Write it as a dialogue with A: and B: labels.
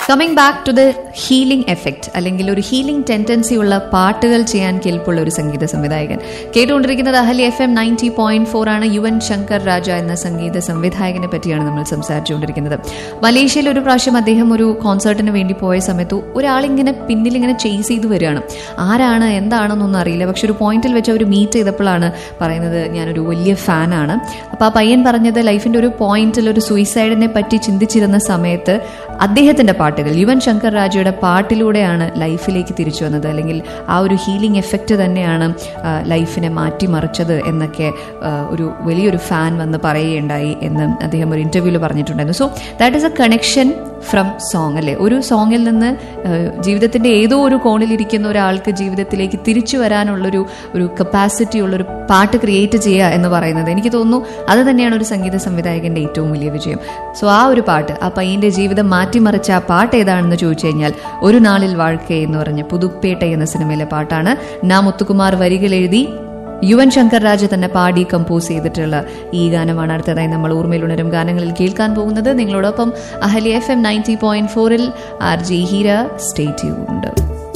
A: coming back to the healing effect അല്ലെങ്കിൽ ഒരു healing tendency ഉള്ള പാട്ടുകൾ ചെയ്യാൻ കെൽപ്പുള്ള ഒരു സംഗീത സംവിധായകൻ കേട്ടുകൊണ്ടിരിക്കുന്നത് Ahalia FM ninety point four ഫോർ ആണ് യുവൻ ശങ്കർ രാജ എന്ന സംഗീത സംവിധായകനെ പറ്റിയാണ് നമ്മൾ സംസാരിച്ചുകൊണ്ടിരിക്കുന്നത് മലേഷ്യയിൽ ഒരു പ്രാവശ്യം അദ്ദേഹം ഒരു കോൺസേർട്ടിന് വേണ്ടി പോയ സമയത്ത് ഒരാളിങ്ങനെ പിന്നിൽ ഇങ്ങനെ ചേസ് ചെയ്ത് വരികയാണ് ആരാണ് എന്താണെന്നൊന്നും അറിയില്ല പക്ഷെ ഒരു പോയിന്റിൽ വെച്ച് അവർ മീറ്റ് ചെയ്തപ്പോഴാണ് പറയുന്നത് ഞാനൊരു വലിയ ഫാനാണ് അപ്പോൾ ആ പയ്യൻ പറഞ്ഞത് ലൈഫിന്റെ ഒരു പോയിന്റിൽ ഒരു സൂയിസൈഡിനെ പറ്റി ചിന്തിച്ചിരുന്ന സമയത്ത് അദ്ദേഹത്തിന്റെ പാട്ടുകൾ യുവൻ ശങ്കർ രാജയുടെ പാട്ടിലൂടെയാണ് ലൈഫിലേക്ക് തിരിച്ചു വന്നത് അല്ലെങ്കിൽ ആ ഒരു ഹീലിംഗ് എഫക്റ്റ് തന്നെയാണ് ആ, ലൈഫിനെ മാറ്റിമറിച്ചത് എന്നൊക്കെ ആ, ഒരു വലിയൊരു ഫാൻ വന്ന് പറയുകയുണ്ടായി എന്ന് അദ്ദേഹം ഒരു ഇന്റർവ്യൂവിൽ പറഞ്ഞിട്ടുണ്ടായിരുന്നു so that is a connection from song അല്ലേ ഒരു സോങ്ങിൽ നിന്ന് ആ, ജീവിതത്തിന്റെ ഏതോ ഒരു കോണിലിരിക്കുന്ന ഒരാൾക്ക് ജീവിതത്തിലേക്ക് തിരിച്ചു വരാനുള്ളൊരു ഒരു കപ്പാസിറ്റി ഉള്ളൊരു പാട്ട് ക്രിയേറ്റ് ചെയ്യുക എന്ന് പറയുന്നത് എനിക്ക് തോന്നുന്നു അത് തന്നെയാണ് ഒരു സംഗീത സംവിധായകന്റെ ഏറ്റവും വലിയ വിജയം സോ ആ ഒരു പാട്ട് ആ പയ്യന്റെ ജീവിതം മാറ്റിമറിച്ച ആ പാട്ട് ഏതാണെന്ന് ചോദിച്ചു കഴിഞ്ഞാൽ ഒരു നാളിൽ വാഴ്ക്കേ എന്ന് പറഞ്ഞ പുതുപ്പേട്ട എന്ന സിനിമയിലെ പാട്ടാണ് നാ മുത്തുകുമാർ വരികൾ എഴുതി യുവൻ ശങ്കർ രാജ തന്നെ പാടി കമ്പോസ് ചെയ്തിട്ടുള്ള ഈ ഗാനമാണ് അടുത്തതായി നമ്മൾ ഓർമ്മയിൽ ഉണരും ഗാനങ്ങളിൽ കേൾക്കാൻ പോകുന്നത് നിങ്ങളോടൊപ്പം അഹലി എഫ് എം നയൻറ്റി പോയിന്റ് ഫോറിൽ ആർ ജി ഹീര സ്റ്റേറ്റ് ഉണ്ട്